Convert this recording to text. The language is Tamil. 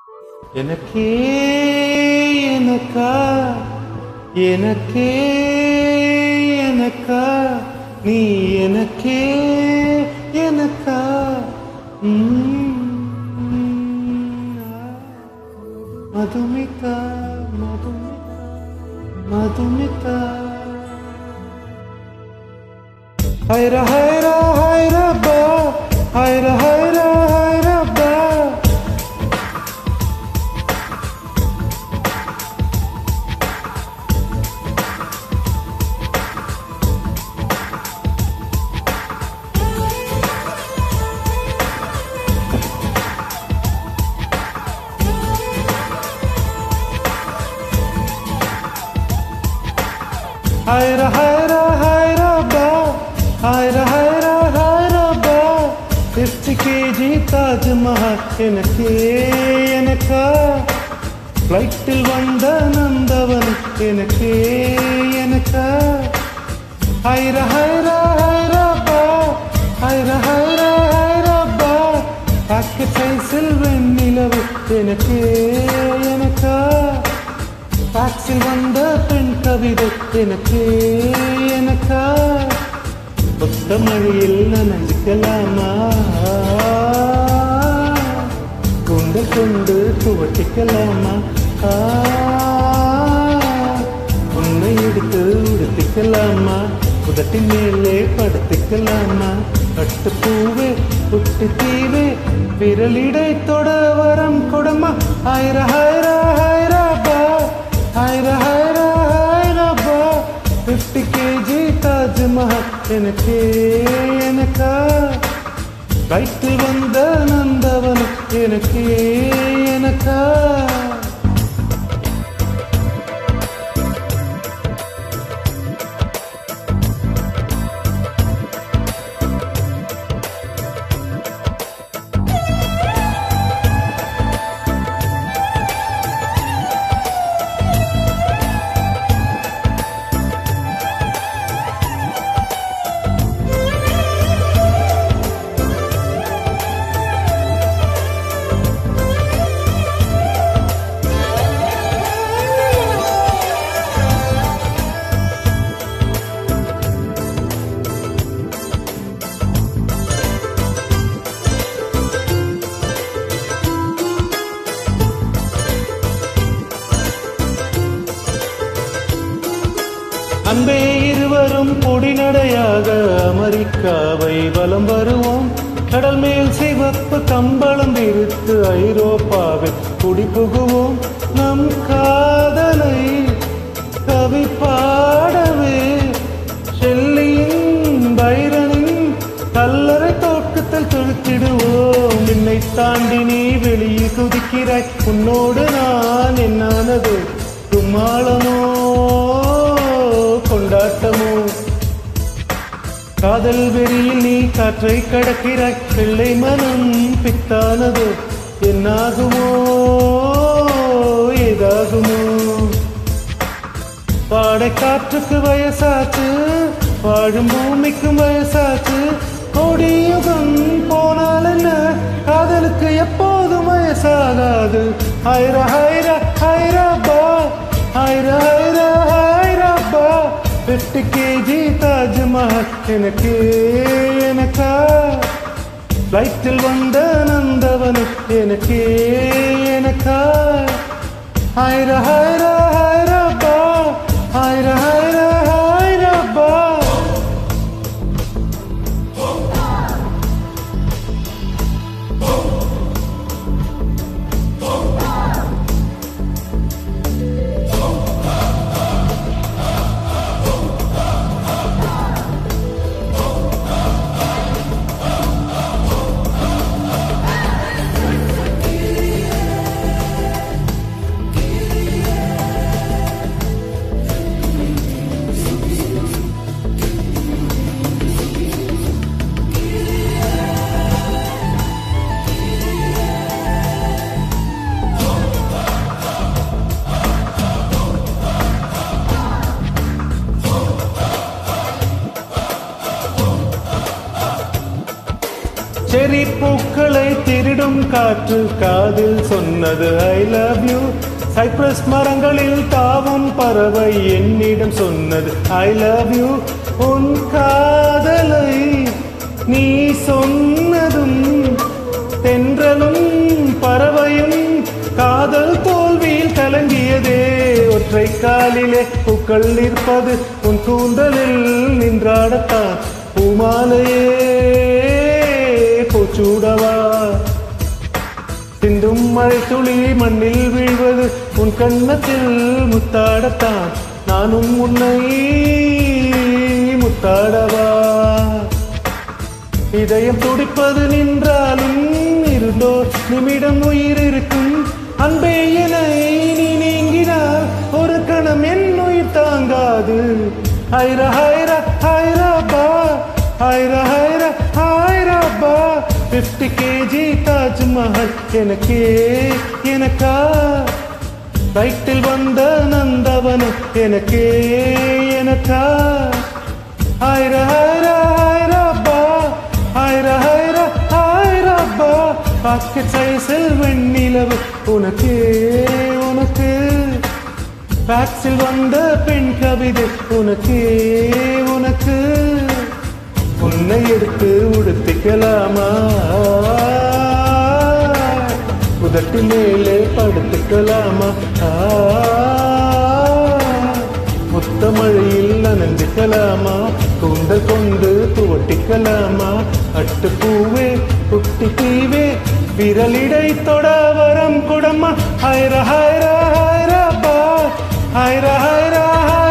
எனக்கே எனக்கா எனக்கே எனக்கா நீ எனக்கே எனக்கா ம், மதுமிதா மதுமிதா மதுமிதா ஹைர ஹைர ஹைரப்பா ஹைர ஹைர ஹைரப்பா ஹைர ஹைர ஹைரப்பா ஹைர ஹைர ஹைரப்பா ஃபிஃப்டி கேஜி தாஜ்மஹால் எனக்கே எனக்கா ஃப்ளைட்டில் வந்த நந்தவன் எனக்கே எனக்கா ஹைர ஹைர ஹைரப்பா ஹைர ஹைர ஹைரப்பா பாக்கெட் சைஸில் வெண்ணிலவு எனக்கே எனக்கா டாக்ஸில் வந்த பெண் கவிதை எனக்கே எனக்கா ஒத்த மழையில் நனைஞ்சுக்கலாமா கூந்தல் கொண்டு துவட்டிக்கலாமா ஆ, உன்னை எடுத்து உடுத்திக்கலாமா உதட்டின் மேலே படுத்திக்கலாமா கட்டு பூவே புட்டு தீவே விரலிடை தொட வரம் கொடமா ஹைர ஹைர ஹைரப்பா ஹைர ஹைர ஹைரப்பா ஃபிஃப்டி கேஜி தாஜ்மஹால் எனக்கே எனக்கா வயிற்றில் வந்த நந்தவன் எனக்கே எனக்கா அன்பே இருவரும் பொடிநடையாக அமெரிக்காவை வலம் வருவோம் கடல் மேல் சிவப்பு கம்பளம் விரித்து ஐரோப்பாவில் குடிபுகுவோம் நம் காதலை கவி பாடவே செல்லியின் பைரனின் கல்லறை தோட்டத்தில் துழுத்திடுவோம் என்னை தாண்டி நீ வெளியில் குதிக்கிறாய் உன்னோடு நான் என்னானது கும்மாளமோ கொண்டாட்டமோ காதல் வெறியில் நீ காற்றை கடக்கிறாய் பிள்ளை மனம் பித்தானது என்னாகுமோ ஏதாகுமோ பாடை காற்றுக்கு வயசாச்சு வாழும் பூமிக்கும் வயசாச்சு கோடியுகம் போனால் என்ன காதலுக்கு எப்போதும் வயசாகாது ஹைர ஹைர ஹைரப்பா ஹைர ஹைர ஹைரப்பா எட்டு கேஜி தாஜ்மஹால் எனக்கு எனக்கா ஃப்ளைட்டில் வந்த நந்தவனு எனக்கே எனக்கா ஹைர ஹைர ஹைரப்பா ஹைர ஹைர ஹைரப்பா செரி பூக்களை திருடும் காற்று காதில் சொன்னது ஐ லவ் யூ சைப்ரஸ் மரங்களில் தாவும் பறவை என்னிடம் சொன்னது ஐ லவ் யூ உன் காதலை நீ சொன்னதும் தென்றலும் பறவையும் காதல் தோல்வியில் கலங்கியதே ஒற்றை காலிலே பூக்கள் நிற்பது உன் கூந்தலில் நின்றாடத்தான் பூமாலையே பூச்சூடவா சிந்தும் மழை துளி மண்ணில் வீழ்வது உன் கன்னத்தில் முத்தாடத்தான் நானும் உன்னை முத்தாடவா இதயம் துடிப்பது நின்றாலும் இருந்தோ நிமிடம் உயிர் இருக்கும் அன்பே என நீ நீங்கினால் ஒரு கணம் என் உயிர் தாங்காது ஹைரா ஹைரா ஹைரா பா ஹைரா ஹைரா ஹைரா பா பிப்டி கேஜி தாஜ்மஹல் எனக்கே எனக்கா வயிற்றில் வந்த நந்தவனம் எனக்கே எனக்கா ஹைரா ஹைரா ஹைரா பா ஹைரா ஹைரா ஹைரா பா பாக்கெட் சைஸில் வெண்ணிலவு உனக்கே உனக்கு ஃபேக்ஸில் வந்த பெண் கவிதை உனக்கே உனக்கு உன்னை எடுத்து உடுத்திக்கலாமா உதட்டு மேலே படுத்துக்கலாமா ஆ, முத்த மழையில் நனைஞ்சுக்கலாமா கூந்தல் கொண்டு துவட்டிக்கலாமா அட்டு பூவே குட்டி தீவே விரலிடை தொட வரம் குடம்மா ஹைரா ஹைரா ஹைரா பா ஹைரா ஹைரா